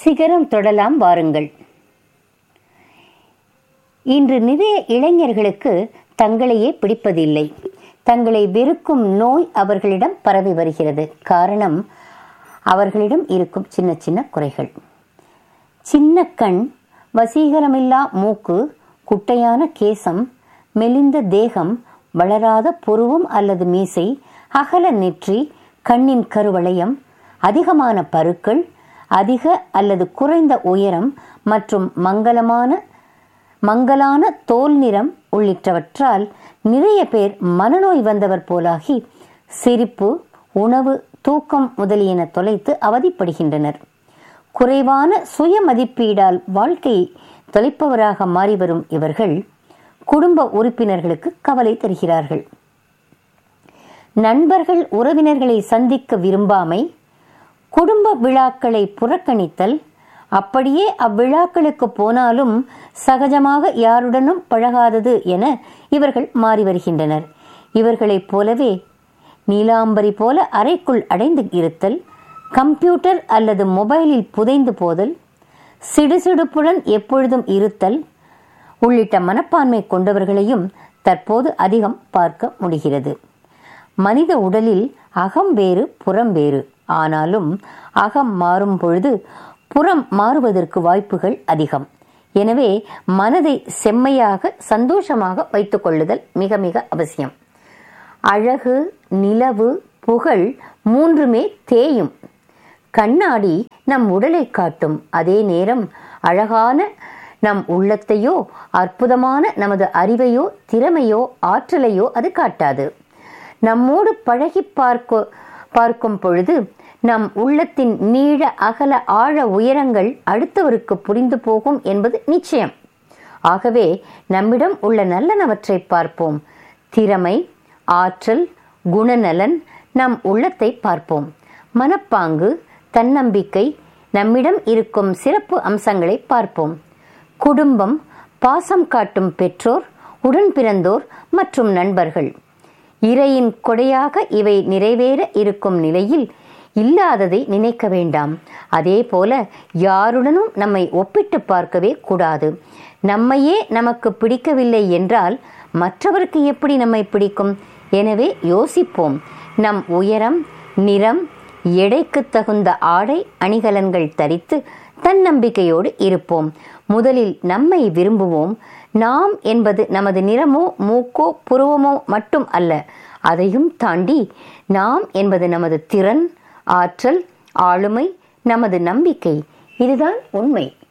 சிகரம் தொடலாம் வாருங்கள் இன்று நிறைய இளைஞர்களுக்கு தங்களையே பிடிப்பதில்லை தங்களை வெறுக்கும் நோய் அவர்களிடம் பரவி வருகிறது காரணம் அவர்களிடம் இருக்கும் சின்ன சின்ன குறைகள் சின்ன கண் வசீகரமில்லா மூக்கு குட்டையான கேசம் மெலிந்த தேகம் வளராத புருவம் அல்லது மீசை அகல நெற்றி கண்ணின் கருவளையம் அதிகமான பருக்கள் அதிக அல்லது குறைந்த உயரம் மற்றும் மங்களமான மங்கலான தோல் நிறம் உள்ளிட்டவற்றால் நிறைய பேர் மனநோய் வந்தவர் போலாகி சிரிப்பு உணவு தூக்கம் முதலியன தொலைத்து அவதிப்படுகின்றனர் குறைவான சுய மதிப்பீடால் வாழ்க்கை தொலைப்பவராக மாறி வரும் இவர்கள் குடும்ப உறுப்பினர்களுக்கு கவலை தருகிறார்கள் நண்பர்கள் உறவினர்களை சந்திக்க விரும்பாமை குடும்ப விழாக்களை புறக்கணித்தல் அப்படியே அவ்விழாக்களுக்கு போனாலும் சகஜமாக யாருடனும் பழகாதது என இவர்கள் மாறி வருகின்றனர் இவர்களைப் போலவே நீலாம்பரி போல அறைக்குள் அடைந்து இருத்தல் கம்ப்யூட்டர் அல்லது மொபைலில் புதைந்து போதல் சிடுசிடுப்புடன் எப்பொழுதும் இருத்தல் உள்ளிட்ட மனப்பான்மை கொண்டவர்களையும் தற்போது அதிகம் பார்க்க முடிகிறது மனித உடலில் அகம் வேறு புறம் வேறு ஆனாலும் அகம் மாறும் பொழுது புறம் மாறுவதற்கு வாய்ப்புகள் அதிகம் எனவே மனதை செம்மையாக சந்தோஷமாக வைத்துக் கொள்ளுதல் மிக மிக அவசியம் அழகு நிலவு புகழ் மூன்றுமே தேயும் கண்ணாடி நம் உடலை காட்டும் அதே நேரம் அழகான நம் உள்ளத்தையோ அற்புதமான நமது அறிவையோ திறமையோ ஆற்றலையோ அது காட்டாது நம்மோடு பழகி பார்க்க பார்க்கும் பொழுது நம் உள்ளத்தின் நீள அகல ஆழ உயரங்கள் அடுத்தவருக்கு புரிந்து போகும் என்பது நிச்சயம் ஆகவே நம்மிடம் உள்ள நல்லனவற்றை பார்ப்போம் திறமை ஆற்றல் குணநலன் நம் உள்ளத்தை பார்ப்போம் மனப்பாங்கு தன்னம்பிக்கை நம்மிடம் இருக்கும் சிறப்பு அம்சங்களை பார்ப்போம் குடும்பம் பாசம் காட்டும் பெற்றோர் உடன் பிறந்தோர் மற்றும் நண்பர்கள் இறையின் கொடையாக இவை நிறைவேற இருக்கும் நிலையில் இல்லாததை நினைக்க வேண்டாம் அதே போல யாருடனும் நம்மை ஒப்பிட்டு பார்க்கவே கூடாது நம்மையே நமக்கு பிடிக்கவில்லை என்றால் மற்றவருக்கு எப்படி நம்மை பிடிக்கும் எனவே யோசிப்போம் நம் உயரம் நிறம் எடைக்கு தகுந்த ஆடை அணிகலன்கள் தரித்து தன்னம்பிக்கையோடு இருப்போம் முதலில் நம்மை விரும்புவோம் நாம் என்பது நமது நிறமோ மூக்கோ புருவமோ மட்டும் அல்ல அதையும் தாண்டி நாம் என்பது நமது திறன் ஆற்றல் ஆளுமை நமது நம்பிக்கை இதுதான் உண்மை